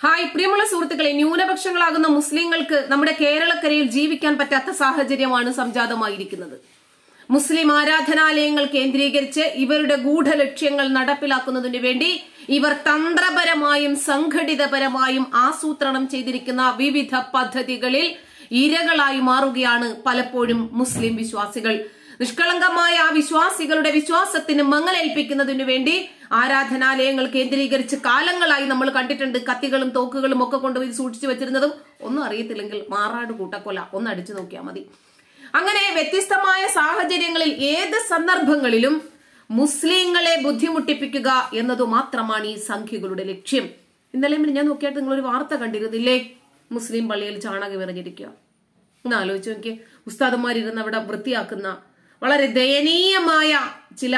Hi പ്രിയമുള്ള സുഹൃത്തുക്കളെ ന്യൂനപക്ഷങ്ങളാകുന്ന മുസ്ലിങ്ങൾക്ക് നമ്മുടെ കേരളക്കരയിൽ ജീവിക്കാൻ പറ്റാത്ത സാഹചര്യമാണ് സംജാതമായിരിക്കുന്നത് മുസ്ലിം ആരാധനാലയങ്ങൾ കേന്ദ്രീകരിച്ച് ഇവരുടെ ഗൂഢലക്ഷ്യങ്ങൾ നടപ്പിലാക്കുന്നതിനു വേണ്ടി ഇവർ തന്ത്രപരമായും സംഘടിതപരമായും ആസൂത്രണം ചെയ്തിരിക്കുന്ന വിവിധ പദ്ധതികളിൽ ഇരകളായി മാറുകയാണ് പലപ്പോഴും മുസ്ലിം വിശ്വാസികൾ നിഷ്കളങ്കമായ ആ വിശ്വാസികളുടെ വിശ്വാസത്തിന് മങ്ങലേൽപ്പിക്കുന്നതിനു വേണ്ടി ആരാധനാലയങ്ങൾ കേന്ദ്രീകരിച്ച് കാലങ്ങളായി നമ്മൾ കണ്ടിട്ടുണ്ട് കത്തികളും തോക്കുകളും ഒക്കെ കൊണ്ടുപോയി സൂക്ഷിച്ചു വെച്ചിരുന്നതും ഒന്നും അറിയത്തില്ലെങ്കിൽ മാറാട് കൂട്ടക്കൊല ഒന്ന് അടിച്ചു നോക്കിയാൽ മതി അങ്ങനെ വ്യത്യസ്തമായ സാഹചര്യങ്ങളിൽ ഏത് സന്ദർഭങ്ങളിലും മുസ്ലിങ്ങളെ ബുദ്ധിമുട്ടിപ്പിക്കുക എന്നതു മാത്രമാണ് ഈ സംഖ്യകളുടെ ലക്ഷ്യം ഇന്നലെ ഞാൻ നോക്കിയായിട്ട് നിങ്ങൾ ഒരു വാർത്ത കണ്ടിരുന്നില്ലേ മുസ്ലിം പള്ളിയിൽ ചാണകം എറിഞ്ഞിരിക്കുക ഒന്ന് ആലോചിച്ച് നോക്കി ഉസ്താദന്മാരിരുന്ന് അവിടെ വൃത്തിയാക്കുന്ന വളരെ ദയനീയമായ ചില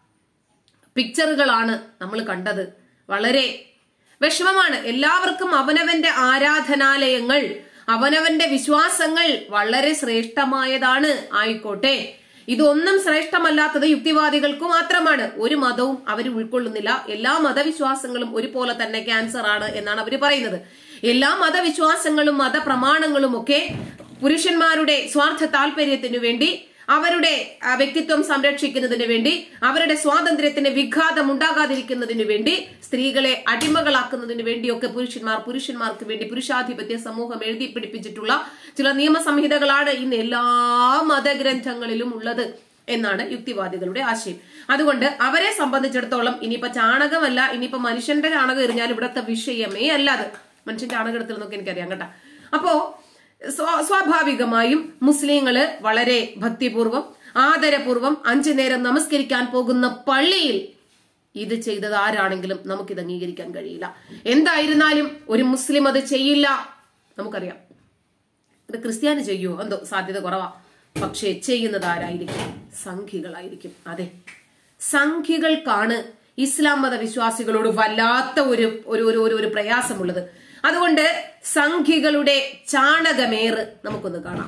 പിക്ചറുകളാണ് നമ്മൾ കണ്ടത് വളരെ വിഷമമാണ് എല്ലാവർക്കും അവനവന്റെ ആരാധനാലയങ്ങൾ അവനവന്റെ വിശ്വാസങ്ങൾ വളരെ ശ്രേഷ്ഠമായതാണ് ആയിക്കോട്ടെ ഇതൊന്നും ശ്രേഷ്ഠമല്ലാത്തത് യുക്തിവാദികൾക്ക് മാത്രമാണ് ഒരു മതവും അവർ ഉൾക്കൊള്ളുന്നില്ല എല്ലാ മതവിശ്വാസങ്ങളും ഒരുപോലെ തന്നെ ക്യാൻസർ ആണ് എന്നാണ് അവർ പറയുന്നത് എല്ലാ മതവിശ്വാസങ്ങളും മതപ്രമാണങ്ങളും ഒക്കെ പുരുഷന്മാരുടെ സ്വാർത്ഥ താല്പര്യത്തിനു വേണ്ടി അവരുടെ ആ, വ്യക്തിത്വം സംരക്ഷിക്കുന്നതിന് വേണ്ടി അവരുടെ സ്വാതന്ത്ര്യത്തിന് വിഘാതം ഉണ്ടാകാതിരിക്കുന്നതിന് വേണ്ടി സ്ത്രീകളെ അടിമകളാക്കുന്നതിന് വേണ്ടിയൊക്കെ പുരുഷന്മാർ പുരുഷന്മാർക്ക് വേണ്ടി പുരുഷാധിപത്യ സമൂഹം എഴുതി പിടിപ്പിച്ചിട്ടുള്ള ചില നിയമസംഹിതകളാണ് ഇന്ന് എല്ലാ മതഗ്രന്ഥങ്ങളിലും ഉള്ളത് എന്നാണ് യുക്തിവാദികളുടെ ആശയം അതുകൊണ്ട് അവരെ സംബന്ധിച്ചിടത്തോളം ഇനിയിപ്പോ ചാണകമല്ല ഇനിയിപ്പോ മനുഷ്യന്റെ ചാണകം എറിഞ്ഞാൽ ഇവിടുത്തെ വിഷയമേ അല്ല അത് മനുഷ്യൻ ചാണകം എടുത്തില്ലെന്നൊക്കെ എനിക്കറിയാം കേട്ടാ അപ്പോ സ്വാ- സ്വാഭാവികമായും മുസ്ലിങ്ങള് വളരെ ഭക്തിപൂർവം ആദരപൂർവം അഞ്ചു നേരം നമസ്കരിക്കാൻ പോകുന്ന പള്ളിയിൽ ഇത് ചെയ്തത് ആരാണെങ്കിലും നമുക്കിത് അംഗീകരിക്കാൻ കഴിയില്ല എന്തായിരുന്നാലും ഒരു മുസ്ലിം അത് ചെയ്യില്ല നമുക്കറിയാം ഇത് ക്രിസ്ത്യാനി ചെയ്യുമോ എന്തോ സാധ്യത കുറവാ പക്ഷേ ചെയ്യുന്നത് ആരായിരിക്കും സംഘികളായിരിക്കും അതെ സംഘികൾക്കാണ് ഇസ്ലാം മത വിശ്വാസികളോട് വല്ലാത്ത ഒരു ഒരു ഒരു ഒരു ഒരു പ്രയാസമുള്ളത് അതുകൊണ്ട് സംഘികളുടെ ചാണകമേറ് നമുക്കൊന്ന് കാണാം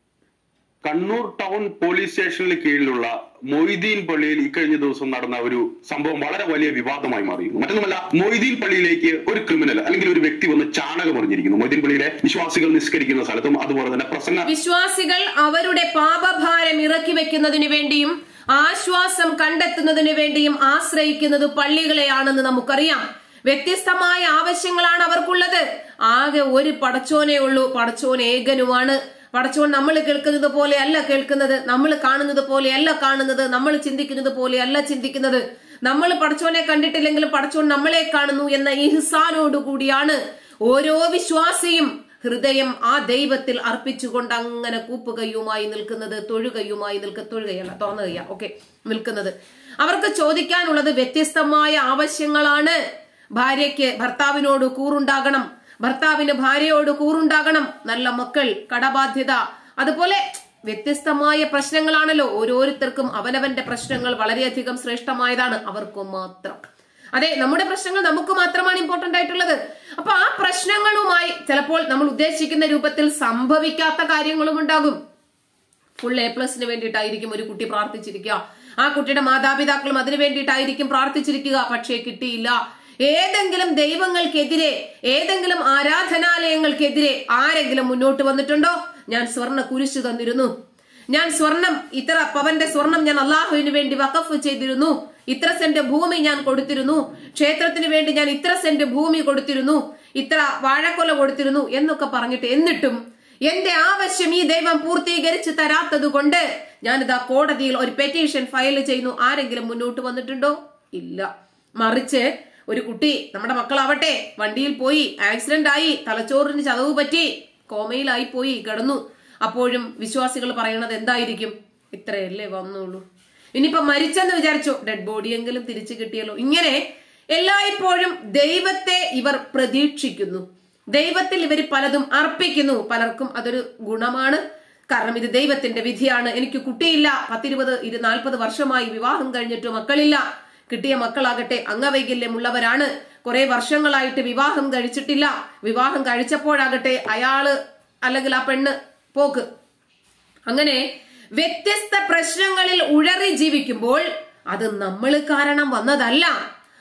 കണ്ണൂർ ടൗൺ പോലീസ് സ്റ്റേഷനിൽ കീഴിലുള്ള മൊയ്തീൻ പള്ളിയിൽ ഇക്കഴിഞ്ഞ ദിവസം നടന്ന ഒരു സംഭവം വളരെ വലിയ വിവാദമായി മാറിയിരുന്നു മറ്റൊന്നുമല്ല മൊയ്തീൻ പള്ളിയിലേക്ക് ഒരു ക്രിമിനൽ അല്ലെങ്കിൽ ഒരു വ്യക്തി വന്ന് ചാണകം എറിഞ്ഞിരിക്കുന്നു മൊയ്തീൻ പള്ളിയിലെ വിശ്വാസികൾ നിസ്കരിക്കുന്ന സ്ഥലത്തും അതുപോലെ തന്നെ പ്രസംഗ വിശ്വാസികൾ അവരുടെ പാപഭാരം ഇറക്കി വെക്കുന്നതിനു വേണ്ടിയും ആശ്വാസം കണ്ടെത്തുന്നതിനു വേണ്ടിയും ആശ്രയിക്കുന്നത് പള്ളികളെയാണെന്ന് നമുക്കറിയാം വ്യത്യസ്തമായ ആവശ്യങ്ങളാണ് അവർക്കുള്ളത് ആകെ ഒരു പടച്ചോനേ ഉള്ളൂ പടച്ചോൻ ഏകനുമാണ് പടച്ചോൻ നമ്മൾ കേൾക്കുന്നത് പോലെ അല്ല കേൾക്കുന്നത് നമ്മൾ കാണുന്നത് പോലെ അല്ല കാണുന്നത് നമ്മൾ ചിന്തിക്കുന്നത് പോലെ അല്ല ചിന്തിക്കുന്നത് നമ്മൾ പടച്ചോനെ കണ്ടിട്ടില്ലെങ്കിലും പടച്ചോൻ നമ്മളെ കാണുന്നു എന്ന ഇഹ്സാനോടുകൂടിയാണ് ഓരോ വിശ്വാസിയും ഹൃദയം ആ ദൈവത്തിൽ അർപ്പിച്ചുകൊണ്ട് അങ്ങനെ കൂപ്പുകയുമായി നിൽക്കുന്നത് തൊഴുകയുമായി നിൽക്ക തൊഴുകയല്ല തുറന്നു കയ്യ ഓക്കെ നിൽക്കുന്നത് അവർക്ക് ചോദിക്കാനുള്ളത് വ്യത്യസ്തമായ ആവശ്യങ്ങളാണ് ഭാര്യയ്ക്ക് ഭർത്താവിനോട് കൂറുണ്ടാകണം ഭർത്താവിന് ഭാര്യയോട് കൂറുണ്ടാകണം നല്ല മക്കൾ കടബാധ്യത അതുപോലെ വ്യത്യസ്തമായ പ്രശ്നങ്ങളാണല്ലോ ഓരോരുത്തർക്കും അവനവന്റെ പ്രശ്നങ്ങൾ വളരെയധികം ശ്രേഷ്ഠമായതാണ് അവർക്കും മാത്രം അതെ നമ്മുടെ പ്രശ്നങ്ങൾ നമുക്ക് മാത്രമാണ് ഇമ്പോർട്ടന്റ് ആയിട്ടുള്ളത് അപ്പൊ ആ പ്രശ്നങ്ങളുമായി ചിലപ്പോൾ നമ്മൾ ഉദ്ദേശിക്കുന്ന രൂപത്തിൽ സംഭവിക്കാത്ത കാര്യങ്ങളും ഉണ്ടാകും ഫുൾ എ പ്ലസിന് വേണ്ടിയിട്ടായിരിക്കും ഒരു കുട്ടി പ്രാർത്ഥിച്ചിരിക്കുക ആ കുട്ടിയുടെ മാതാപിതാക്കളും അതിനു വേണ്ടിയിട്ടായിരിക്കും പ്രാർത്ഥിച്ചിരിക്കുക പക്ഷേ കിട്ടിയില്ല ഏതെങ്കിലും ദൈവങ്ങൾക്കെതിരെ ഏതെങ്കിലും ആരാധനാലയങ്ങൾക്കെതിരെ ആരെങ്കിലും മുന്നോട്ട് വന്നിട്ടുണ്ടോ ഞാൻ സ്വർണ്ണ കുരിശു തന്നിരുന്നു ഞാൻ സ്വർണം ഇത്ര പവന്റെ സ്വർണം ഞാൻ അള്ളാഹുവിന് വേണ്ടി വഖഫ് ചെയ്തിരുന്നു ഇത്ര സെന്റ് ഭൂമി ഞാൻ കൊടുത്തിരുന്നു ക്ഷേത്രത്തിന് വേണ്ടി ഞാൻ ഇത്ര സെന്റ് ഭൂമി കൊടുത്തിരുന്നു ഇത്ര വാഴക്കൊല കൊടുത്തിരുന്നു എന്നൊക്കെ പറഞ്ഞിട്ട് എന്നിട്ടും എന്റെ ആവശ്യം ഈ ദൈവം പൂർത്തീകരിച്ച് തരാത്തത് കൊണ്ട് ഞാനിതാ കോടതിയിൽ ഒരു പെറ്റീഷൻ ഫയൽ ചെയ്യുന്നു ആരെങ്കിലും മുന്നോട്ട് വന്നിട്ടുണ്ടോ ഇല്ല മറിച്ച് ഒരു കുട്ടി നമ്മുടെ മക്കളാവട്ടെ വണ്ടിയിൽ പോയി ആക്സിഡന്റ് ആയി തലച്ചോറിന് ചതവ് പറ്റി കോമയിലായി പോയി കിടന്നു അപ്പോഴും വിശ്വാസികൾ പറയണത് എന്തായിരിക്കും ഇത്രയല്ലേ വന്നുള്ളൂ ഇനിയിപ്പോ മരിച്ചെന്ന് വിചാരിച്ചോ ഡെഡ് ബോഡിയെങ്കിലും തിരിച്ചു കിട്ടിയല്ലോ ഇങ്ങനെ എല്ലായ്പ്പോഴും ദൈവത്തെ ഇവർ പ്രതീക്ഷിക്കുന്നു ദൈവത്തിൽ ഇവർ പലതും അർപ്പിക്കുന്നു പലർക്കും അതൊരു ഗുണമാണ് കാരണം ഇത് ദൈവത്തിന്റെ വിധിയാണ് എനിക്ക് കുട്ടിയില്ല പത്തിരുപത് ഇരു നാൽപ്പത് വർഷമായി വിവാഹം കഴിഞ്ഞിട്ട് മക്കളില്ല കിട്ടിയ മക്കളാകട്ടെ അംഗവൈകല്യമുള്ളവരാണ് കുറെ വർഷങ്ങളായിട്ട് വിവാഹം കഴിച്ചിട്ടില്ല വിവാഹം കഴിച്ചപ്പോഴാകട്ടെ അയാള് അല്ലെങ്കിൽ ആ പെണ്ണ് പോക്ക് അങ്ങനെ വ്യത്യസ്ത പ്രശ്നങ്ങളിൽ ഉഴറി ജീവിക്കുമ്പോൾ അത് നമ്മൾ കാരണം വന്നതല്ല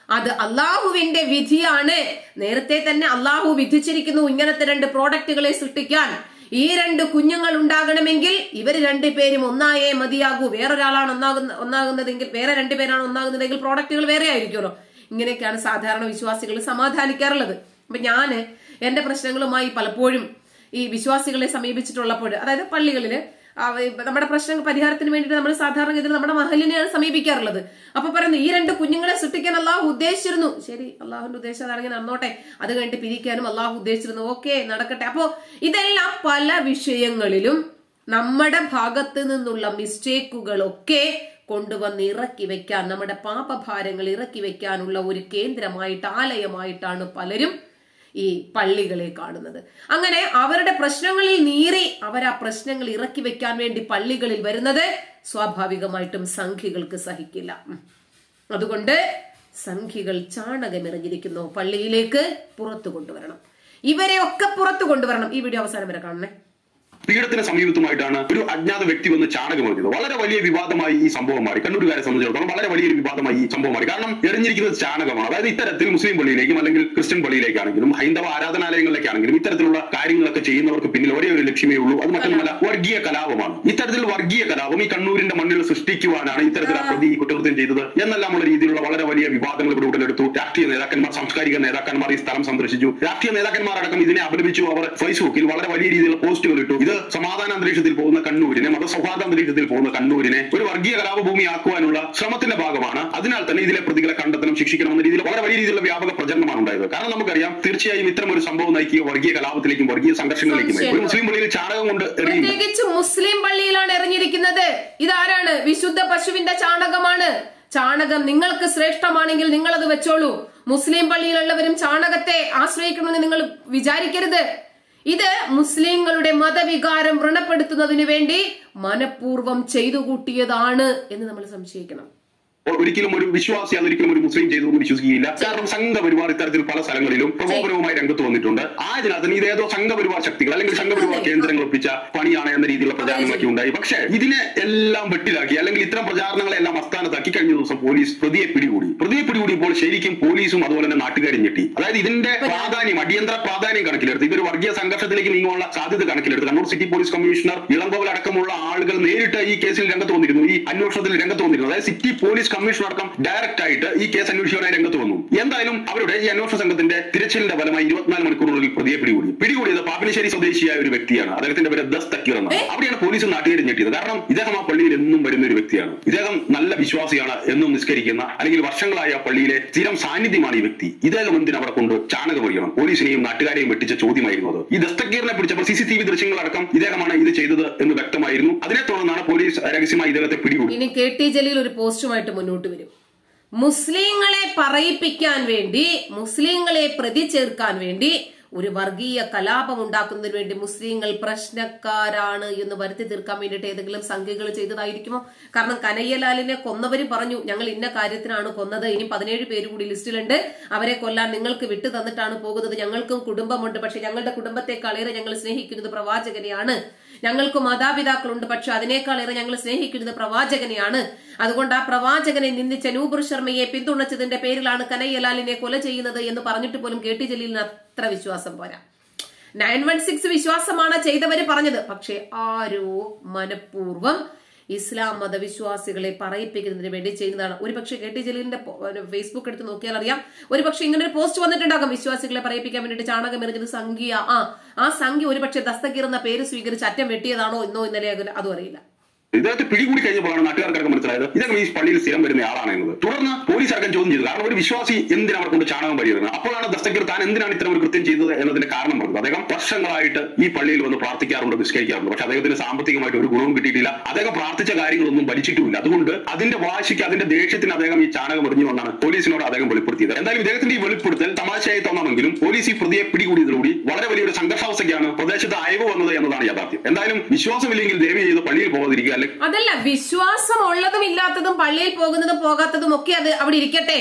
അത് അള്ളാഹുവിന്റെ വിധിയാണ് നേരത്തെ തന്നെ അള്ളാഹു വിധിച്ചിരിക്കുന്നു ഇങ്ങനത്തെ രണ്ട് പ്രോഡക്റ്റുകളെ സൃഷ്ടിക്കാൻ ഈ രണ്ട് കുഞ്ഞുങ്ങൾ ഉണ്ടാകണമെങ്കിൽ ഇവർ രണ്ടുപേരും ഒന്നായേ മതിയാകൂ വേറൊരാളാണ് ഒന്നാകുന്ന ഒന്നാകുന്നതെങ്കിൽ വേറെ രണ്ടുപേരാണ് ഒന്നാകുന്നതെങ്കിൽ പ്രോഡക്റ്റുകൾ വേറെ ആയിരിക്കുമല്ലോ ഇങ്ങനെയൊക്കെയാണ് സാധാരണ വിശ്വാസികൾ സമാധാനിക്കാറുള്ളത് അപ്പൊ ഞാന് എന്റെ പ്രശ്നങ്ങളുമായി പലപ്പോഴും ഈ വിശ്വാസികളെ സമീപിച്ചിട്ടുള്ളപ്പോൾ അതായത് പള്ളികളില് അവ- നമ്മുടെ പ്രശ്നങ്ങൾ പരിഹാരത്തിന് വേണ്ടിയിട്ട് നമ്മൾ സാധാരണഗതിയിൽ നമ്മുടെ മഹലിനെയാണ് സമീപിക്കാറുള്ളത് അപ്പൊ പറയുന്നു ഈ രണ്ട് കുഞ്ഞുങ്ങളെ സൃഷ്ടിക്കാൻ അള്ളാഹു ഉദ്ദേശിച്ചിരുന്നു ശരി അള്ളാഹുവിന്റെ ഉദ്ദേശം അതാണെങ്കിൽ നടന്നോട്ടെ അത് കഴിഞ്ഞിട്ട് പിരിക്കാനും അള്ളാഹു ഉദ്ദേശിച്ചിരുന്നു ഓക്കെ നടക്കട്ടെ അപ്പോ ഇതെല്ലാം പല വിഷയങ്ങളിലും നമ്മുടെ ഭാഗത്ത് നിന്നുള്ള മിസ്റ്റേക്കുകളൊക്കെ കൊണ്ടുവന്ന് ഇറക്കി വെക്കാൻ നമ്മുടെ പാപഭാരങ്ങൾ ഇറക്കി വെക്കാനുള്ള ഒരു കേന്ദ്രമായിട്ട് ആലയമായിട്ടാണ് പലരും ഈ പള്ളികളെ കാണുന്നത് അങ്ങനെ അവരുടെ പ്രശ്നങ്ങളിൽ നീറി അവർ ആ പ്രശ്നങ്ങൾ ഇറക്കി വെക്കാൻ വേണ്ടി പള്ളികളിൽ വരുന്നത് സ്വാഭാവികമായിട്ടും സംഖ്യകൾക്ക് സഹിക്കില്ല ഉം. അതുകൊണ്ട് സംഖ്യകൾ ചാണകമിറങ്ങിയിരിക്കുന്നു പള്ളിയിലേക്ക് പുറത്തു കൊണ്ടുവരണം ഇവരെ ഒക്കെ പുറത്തു കൊണ്ടുവരണം ഈ വീഡിയോ അവസാനം വരെ കാണണേ പീഠത്തിന് സമീപത്തുമായിട്ടാണ് ഒരു അജ്ഞാത വ്യക്തി വന്ന് ചാണകം എറിഞ്ഞത് വളരെ വലിയ വിവാദമായി ഈ സംഭവം മാറി കണ്ണൂരുകാരെ സംബന്ധിച്ചിടത്തോളം വളരെ വലിയൊരു വിവാദമായി ഈ സംഭവം മാറി കാരണം എറിഞ്ഞിരിക്കുന്നത് ചാണകമാണ് അതായത് ഇത്തരത്തിൽ മുസ്ലിം പള്ളിയിലേക്കും അല്ലെങ്കിൽ ക്രിസ്ത്യൻ പള്ളിയിലേക്കാണെങ്കിലും ഹൈന്ദവ ആരാധനാലയങ്ങളിലേക്കാണെങ്കിലും ഇത്തരത്തിലുള്ള കാര്യങ്ങളൊക്കെ ചെയ്യുന്നവർക്ക് പിന്നിൽ ഒരേ ഒരു ലക്ഷ്യമേ ഉള്ളൂ അത് മറ്റൊന്നുമല്ല വർഗീയ കലാപമാണ് ഇത്തരത്തിൽ വർഗീയ കലാപം ഈ കണ്ണൂരിന്റെ മണ്ണിൽ സൃഷ്ടിക്കുവാനാണ് ഇത്തരത്തിൽ ആ പ്രതി ഈ കുറ്റകൃത്യം ചെയ്തത് എന്നെല്ലാമുള്ള രീതിയിലുള്ള വളരെ വലിയ വിവാദങ്ങൾ ഇവിടെ ഉടലെടുത്തു രാഷ്ട്രീയ നേതാക്കന്മാർ സാംസ്കാരിക നേതാക്കന്മാർ ഈ സ്ഥലം സന്ദർശിച്ചു രാഷ്ട്രീയ നേതാക്കന്മാരടക്കം ഇതിനെ അപലപിച്ചു അവർ ഫേസ്ബുക്കിൽ വളരെ വലിയ രീതിയിലുള്ള പോസ്റ്റുകൾ ഇട്ടു ഇത് സമാധാന അന്തരീക്ഷത്തിൽ പോകുന്ന കണ്ണൂരിനെ മതസൗഹാർദ്ദ അന്തരീക്ഷത്തിൽ പോകുന്ന കണ്ണൂരിനെ ഒരു വർഗീയ കലാപഭൂമിയാക്കുവാനുള്ള ശ്രമത്തിന്റെ ഭാഗമാണ് അതിനാൽ തന്നെ ഇതിലെ പ്രതികളെ കണ്ടെത്തണം ശിക്ഷിക്കണം എന്ന രീതിയിൽ വളരെ വലിയ രീതിയിലുള്ള വ്യാപക പ്രചരണമാണ് ഉണ്ടായത് കാരണം നമുക്കറിയാം തീർച്ചയായും ഇത്തരം ഒരു സംഭവം നയിക്കുക വർഗീയ കലാപത്തിലേക്കും വർഗീയ സംഘർഷങ്ങളിലേക്കും ഒരു മുസ്ലിം പള്ളിയിൽ ചാണകം കൊണ്ട് എറിയുന്നു പ്രത്യേകിച്ച് മുസ്ലിം പള്ളിയിലാണ് എറിഞ്ഞിരിക്കുന്നത് ഇതാരാണ് വിശുദ്ധ പശുവിന്റെ ചാണകമാണ് ചാണകം നിങ്ങൾക്ക് ശ്രേഷ്ഠമാണെങ്കിൽ നിങ്ങൾ അത് വെച്ചോളൂ മുസ്ലിം പള്ളിയിലുള്ളവരും ചാണകത്തെ ആശ്രയിക്കണമെന്ന് നിങ്ങൾ വിചാരിക്കരുത് ഇത് മുസ്ലിങ്ങളുടെ മതവികാരം വ്രണപ്പെടുത്തുന്നതിന് വേണ്ടി മനഃപൂർവ്വം ചെയ്തു കൂട്ടിയതാണ് എന്ന് നമ്മൾ സംശയിക്കണം ഒരിക്കലും ഒരു വിശ്വാസി അതൊരിക്കലും ഒരു മുസ്ലിം ചെയ്തു വിശ്വസിക്കുകയില്ല കാരണം സംഘപരിവാർ ഇത്തരത്തിൽ പല സ്ഥലങ്ങളിലും പ്രകോപനവുമായി രംഗത്ത് വന്നിട്ടുണ്ട് ആയതിനകത്ത് ഇതേതോ സംഘപരിവാർ ശക്തികൾ അല്ലെങ്കിൽ സംഘപരിവാർ കേന്ദ്രങ്ങൾ ഒപ്പിച്ച പണിയാണ് എന്ന രീതിയിലുള്ള പ്രചാരണങ്ങളൊക്കെ ഉണ്ടായി പക്ഷേ ഇതിനെ എല്ലാം വെട്ടിലാക്കി അല്ലെങ്കിൽ ഇത്തരം പ്രചാരണങ്ങളെല്ലാം അസ്ഥാനത്താക്കി കഴിഞ്ഞ ദിവസം പോലീസ് പ്രതിയെ പിടികൂടി പ്രതിയെ പിടികൂടിയപ്പോൾ ശരിക്കും പോലീസും അതുപോലെ തന്നെ നാട്ടുകാരും ഞെട്ടി അതായത് ഇതിന്റെ പ്രാധാന്യം അടിയന്തര പ്രാധാന്യം കണക്കിലെടുത്ത് ഇതൊരു വർഗീയ സംഘർഷത്തിലേക്ക് നീങ്ങുവാനുള്ള സാധ്യത കണക്കിലെടുത്ത് Kannur city police commissioner Ilangoval അടക്കമുള്ള ആളുകൾ നേരിട്ട് ഈ കേസിൽ രംഗത്ത് വന്നിരുന്നു ഈ അന്വേഷണത്തിൽ രംഗത്ത് വന്നിരുന്നു അതായത് സിറ്റി പോലീസ് കമ്മീഷണർ അടക്കം ഡയറക്റ്റ് ആയിട്ട് ഈ കേസ് അന്വേഷിക്കാനായി രംഗത്ത് വന്നു എന്തായാലും അവരുടെ ഈ അന്വേഷണ സംഘത്തിന്റെ തിരച്ചിലിന്റെ ഫലമായി ഇരുപത്തിനാല് മണിക്കൂറിനുള്ളിൽ പ്രതിയെ പിടികൂടി പിടികൂടിയത് പാപ്പിനിശ്ശേരി സ്വദേശിയായ ഒരു വ്യക്തിയാണ് അദ്ദേഹത്തിന്റെ പേര് ദസ് തക്കീർ എന്നാണ് അവിടെയാണ് പോലീസ് നാട്ടുകാർ ഞെട്ടിയത് കാരണം ഇദ്ദേഹം ആ പള്ളിയിൽ എന്നും വരുന്ന ഒരു വ്യക്തിയാണ് ഇദ്ദേഹം നല്ല വിശ്വാസിയാണ് എന്നും നിസ്കരിക്കുന്ന അല്ലെങ്കിൽ വർഷങ്ങളായി ആ പള്ളിയിലെ സ്ഥിരം സാന്നിധ്യമാണ് ഈ വ്യക്തി ഇദ്ദേഹം എന്തിന് അവിടെ കൊണ്ട് ചാണകം ഒഴിയണം പോലീസിനെയും നാട്ടുകാരെയും വെട്ടിച്ച ചോദ്യമായിരുന്നു അത് ഈ ദസ്തക്കീറിനെ പിടിച്ചപ്പോൾ സി സി ടി വി ദൃശ്യങ്ങളടക്കം ഇദ്ദേഹമാണ് ഇത് ചെയ്തത് എന്ന് വ്യക്തമായിരുന്നു അതിനെ തുടർന്നാണ് പോലീസ് രഹസ്യമായി ഇദ്ദേഹത്തെ പിടികൂടി ഇനി കെ ടി ജലീൽ ഒരു പോസ്റ്റുമായിട്ട് മുന്നോട്ട് വരും മുസ്ലിങ്ങളെ പറയിപ്പിക്കാൻ വേണ്ടി മുസ്ലിങ്ങളെ പ്രതി ചേർക്കാൻ വേണ്ടി ഒരു വർഗീയ കലാപം ഉണ്ടാക്കുന്നതിന് വേണ്ടി മുസ്ലിങ്ങൾ പ്രശ്നക്കാരാണ് എന്ന് വരുത്തി തീർക്കാൻ വേണ്ടിയിട്ട് ഏതെങ്കിലും സംഖ്യകൾ ചെയ്തതായിരിക്കുമോ കാരണം കനയ്യലാലിനെ കൊന്നവര് പറഞ്ഞു ഞങ്ങൾ ഇന്ന കാര്യത്തിനാണ് കൊന്നത് ഇനി പതിനേഴ് പേര് കൂടി ലിസ്റ്റിലുണ്ട് അവരെ കൊല്ലാൻ നിങ്ങൾക്ക് വിട്ടു തന്നിട്ടാണ് പോകുന്നത് ഞങ്ങൾക്കും കുടുംബമുണ്ട് പക്ഷെ ഞങ്ങളുടെ കുടുംബത്തെക്കാളേറെ ഞങ്ങൾ സ്നേഹിക്കുന്നത് പ്രവാചകനെയാണ് ഞങ്ങൾക്ക് മാതാപിതാക്കളുണ്ട് പക്ഷെ അതിനേക്കാളേറെ ഞങ്ങൾ സ്നേഹിക്കുന്നത് പ്രവാചകനെയാണ് അതുകൊണ്ട് ആ പ്രവാചകനെ നിന്ദിച്ച നൂപുർ ശർമ്മയെ പിന്തുണച്ചതിന്റെ പേരിലാണ് കനയ്യലാലിനെ കൊല ചെയ്യുന്നത് എന്ന് പറഞ്ഞിട്ട് പോലും കെ ടി ജലീലിന് അത്ര വിശ്വാസം പോരാ നയൻ വൺ സിക്സ് വിശ്വാസമാണ് ചെയ്തവര് പറഞ്ഞത് പക്ഷെ ആരോ മനഃപൂർവ്വം ഇസ്ലാം മതവിശ്വാസികളെ പറയിപ്പിക്കുന്നതിന് വേണ്ടി ചെയ്യുന്നതാണ് ഒരു പക്ഷേ കെ ടി ജലീലിന്റെ പോ- ഒരു ഫേസ്ബുക്ക് എടുത്ത് നോക്കിയാൽ അറിയാം ഒരു പക്ഷേ ഇങ്ങനെ ഒരു പോസ്റ്റ് വന്നിട്ടുണ്ടാകും വിശ്വാസികളെ പറയിപ്പിക്കാൻ വേണ്ടിയിട്ട് ചാണകം എറിഞ്ഞത് സംഖ്യ ആ ആ സംഖ്യ ഒരു പക്ഷേ ദസ്തഗീർ എന്ന പേര് സ്വീകരിച്ച് അറ്റം വെട്ടിയതാണോ ഇന്നോ ഇന്നലെ അതും അറിയില്ല ഇദ്ദേഹത്തെ പിടികൂടി കഴിഞ്ഞപ്പോഴാണ് നാട്ടുകാർക്കൊക്കെ മനസ്സിലായത് ഇദ്ദേഹം ഈ പള്ളിയിൽ സ്ഥിരം വരുന്ന ആളാണ് എന്നത് തുടർന്ന് പോലീസ് അടക്കം ചോദ്യം ചെയ്തു കാരണം ഒരു വിശ്വാസി എന്തിനാ അവർ കൊണ്ട് ചാണകം പരിയിരുന്നത് അപ്പോഴാണ് ദസ്തഗീർ താൻ എന്തിനാണ് ഇത്തരം ഒരു കൃത്യം ചെയ്തത് എന്നതിന്റെ കാരണം പറഞ്ഞത് അദ്ദേഹം വർഷങ്ങളായിട്ട് ഈ പള്ളിയിൽ വന്ന് പ്രാർത്ഥിക്കാറുണ്ട് നിസ്കരിക്കാറുണ്ട് പക്ഷെ അദ്ദേഹത്തിന് സാമ്പത്തികമായിട്ട് ഒരു ഗുണവും കിട്ടിയിട്ടില്ല അദ്ദേഹം പ്രാർത്ഥിച്ച കാര്യങ്ങളൊന്നും ഭരിച്ചിട്ടുമില്ല അതുകൊണ്ട് അതിന്റെ വാശിക്ക് അതിന്റെ ദേഷ്യത്തിന് അദ്ദേഹം ഈ ചാണകം എറിഞ്ഞു എന്നാണ് പോലീസിനോട് അദ്ദേഹം വെളിപ്പെടുത്തിയത് എന്തായാലും ഇദ്ദേഹത്തിന്റെ ഈ വെളിപ്പെടുത്തൽ തമാശയായി തോന്നാമെങ്കിലും പോലീസ് ഈ പ്രതിയെ പിടികൂടിയതോടുകൂടി വളരെ വലിയൊരു സംഘർഷാവസ്ഥയ്ക്കാണ് പ്രദേശത്ത് അയവ് വന്നത് എന്നതാണ് യാഥാർത്ഥ്യം എന്തായാലും വിശ്വാസമില്ലെങ്കിൽ ദേവി ചെയ്ത് പള്ളിയിൽ പോകാതിരിക്കുക അല്ലെങ്കിൽ അതല്ല വിശ്വാസം ഉള്ളതും ഇല്ലാത്തതും പള്ളിയിൽ പോകുന്നതും പോകാത്തതും ഒക്കെ അത് അവിടെ ഇരിക്കട്ടെ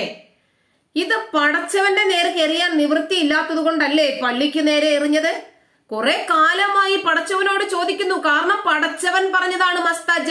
ഇത് പടച്ചവന്റെ നേർക്ക് എറിയാൻ നിവൃത്തി ഇല്ലാത്തത് കൊണ്ടല്ലേ പള്ളിക്ക് നേരെ എറിഞ്ഞത് കുറെ കാലമായി പടച്ചവനോട് ചോദിക്കുന്നു കാരണം പടച്ചവൻ പറഞ്ഞതാണ്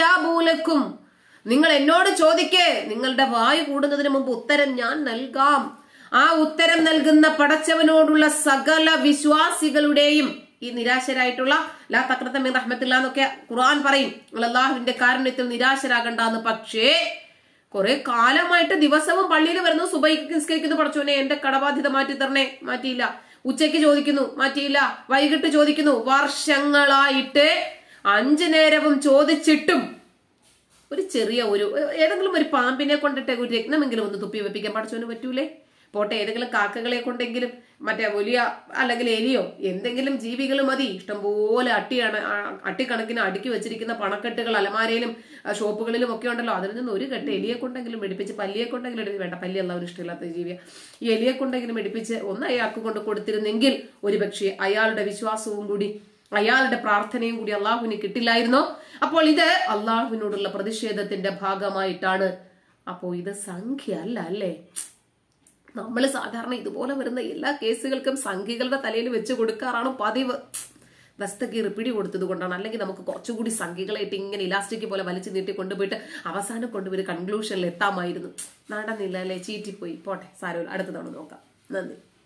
മസ്തജാബൂലക്കും നിങ്ങൾ എന്നോട് ചോദിക്കേ നിങ്ങളുടെ വായു കൂടുന്നതിന് മുമ്പ് ഉത്തരം ഞാൻ നൽകാം ആ ഉത്തരം നൽകുന്ന പടച്ചവനോടുള്ള സകല വിശ്വാസികളുടെയും ഈ നിരാശരായിട്ടുള്ള ലാ തക്രത്തമീൻ റഹ്മത്തില്ല എന്നൊക്കെ ഖുർആൻ പറയും നിങ്ങൾ അള്ളാഹുവിന്റെ കാരുണ്യത്തിൽ നിരാശരാകണ്ടെന്ന് പക്ഷേ കുറെ കാലമായിട്ട് ദിവസവും പള്ളിയിൽ വരുന്നു സുബൈക്ക് നിസ്കരിക്കുന്നു പടച്ചോനെ എന്റെ കടബാധ്യത മാറ്റി തരണേ മാറ്റിയില്ല ഉച്ചയ്ക്ക് ചോദിക്കുന്നു മാറ്റിയില്ല വൈകിട്ട് ചോദിക്കുന്നു വർഷങ്ങളായിട്ട് അഞ്ചു നേരവും ചോദിച്ചിട്ടും ഒരു ചെറിയ ഒരു ഏതെങ്കിലും ഒരു പാമ്പിനെ കൊണ്ടിട്ട് ഒരു രത്നമെങ്കിലും ഒന്ന് തുപ്പി വെപ്പിക്കാൻ പഠിച്ചോന് പറ്റൂലേ പോട്ടെ ഏതെങ്കിലും കാക്കകളെ കൊണ്ടെങ്കിലും മറ്റേ വലിയ അല്ലെങ്കിൽ എലിയോ എന്തെങ്കിലും ജീവികൾ മതി ഇഷ്ടംപോലെ അട്ടിയാണ് ആ, അട്ടിക്കണക്കിന് അടുക്കി വെച്ചിരിക്കുന്ന പണക്കെട്ടുകൾ അലമാരയിലും ആ, ഷോപ്പുകളിലും ഒക്കെ ഉണ്ടല്ലോ അതിൽ നിന്ന് ഒരു കെട്ട് എലിയെ കൊണ്ടെങ്കിലും മെടിപ്പിച്ച് പല്ലിയെ കൊണ്ടെങ്കിലും എടുത്ത് വേണ്ട പല്ലി എല്ലാവരും ഇഷ്ടമില്ലാത്ത ജീവിയ ഈ എലിയെ കൊണ്ടെങ്കിലും മെടിപ്പിച്ച് ഒന്ന് അയാൾക്ക് കൊണ്ട് കൊടുത്തിരുന്നെങ്കിൽ ഒരുപക്ഷെ അയാളുടെ വിശ്വാസവും കൂടി അയാളുടെ പ്രാർത്ഥനയും കൂടി അള്ളാഹുവിന് കിട്ടില്ലായിരുന്നോ അപ്പോൾ ഇത് അള്ളാഹുവിനോടുള്ള പ്രതിഷേധത്തിന്റെ ഭാഗമായിട്ടാണ് അപ്പോൾ ഇത് സംഖ്യ അല്ല അല്ലേ നമ്മൾ സാധാരണ ഇതുപോലെ വരുന്ന എല്ലാ കേസുകൾക്കും സംഖ്യകളുടെ തലയിൽ വെച്ച് കൊടുക്കാറാണ് പതിവ് ദസ്തഗീർ പിടി കൊടുത്തത് കൊണ്ടാണ് അല്ലെങ്കിൽ നമുക്ക് കുറച്ചുകൂടി സംഖ്യകളായിട്ട് ഇങ്ങനെ ഇലാസ്റ്റിക് പോലെ വലിച്ചു നീട്ടി കൊണ്ടുപോയിട്ട് അവസാനം കൊണ്ടുപോയി കൺക്ലൂഷനിൽ എത്താമായിരുന്നു നടന്നില്ല അല്ലേ ചീറ്റിപ്പോയി പോട്ടെ സാരമില്ല അടുത്ത തവണ നോക്കാം നന്ദി